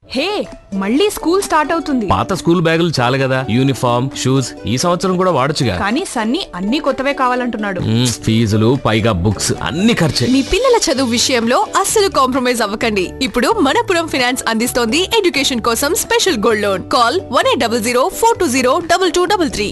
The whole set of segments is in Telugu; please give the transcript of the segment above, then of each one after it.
హే మళ్ళీ స్కూల్ స్టార్ట్ అవుతుంది పాత స్కూల్ బ్యాగులు చాలు కదా యూనిఫామ్ షూస్ ఈ సంవత్సరం కూడా వాడొచ్చుగా కానీ సన్నీ అన్ని కొత్తవే కావాలంటున్నాడు మ్మ్, ఫీజులు పైగా బుక్స్ అన్ని ఖర్చే మీ పిల్లల చదువు విషయంలో అస్సలు కాంప్రమైజ్ అవ్వకండి ఇప్పుడు మనపురం ఫినాన్స్ అందిస్తోంది ఎడ్యుకేషన్ కోసం special gold loan call one eight double zero four two zero double two double three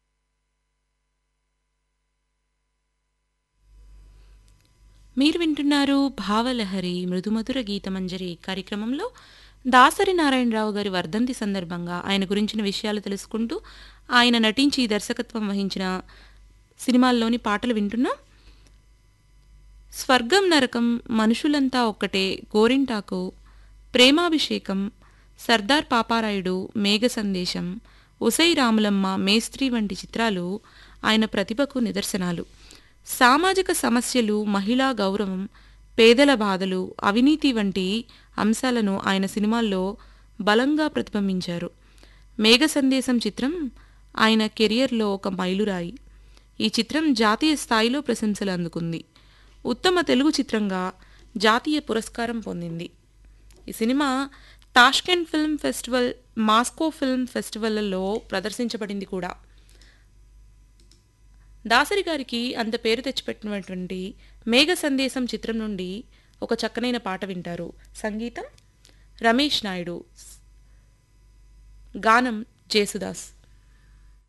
మీరు వింటున్నారు భావలహరి మృదుమధుర గీతమంజరి కార్యక్రమంలో దాసరి నారాయణరావు గారి వర్ధంతి సందర్భంగా ఆయన గురించిన విషయాలు తెలుసుకుంటూ ఆయన నటించి దర్శకత్వం వహించిన సినిమాల్లోని పాటలు వింటున్నాం స్వర్గం నరకం మనుషులంతా ఒక్కటే గోరింటాకు ప్రేమాభిషేకం సర్దార్ పాపారాయుడు మేఘ సందేశం ఉసై రాములమ్మ మేస్త్రి వంటి చిత్రాలు ఆయన ప్రతిభకు నిదర్శనాలు సామాజిక సమస్యలు మహిళా గౌరవం పేదల బాధలు అవినీతి వంటి అంశాలను ఆయన సినిమాల్లో బలంగా ప్రతిబింబించారు మేఘ సందేశం చిత్రం ఆయన కెరియర్లో ఒక మైలురాయి ఈ చిత్రం జాతీయ స్థాయిలో ప్రశంసలు అందుకుంది ఉత్తమ తెలుగు చిత్రంగా జాతీయ పురస్కారం పొందింది ఈ cinema Tashkent film festival Moscow film ఫెస్టివల్లో ప్రదర్శించబడింది కూడా దాసరి గారికి అంత పేరు తెచ్చిపెట్టినటువంటి మేఘ సందేశం చిత్రం నుండి ఒక చక్కనైన పాట వింటారు సంగీతం రమేష్ నాయుడు గానం జేసుదాస్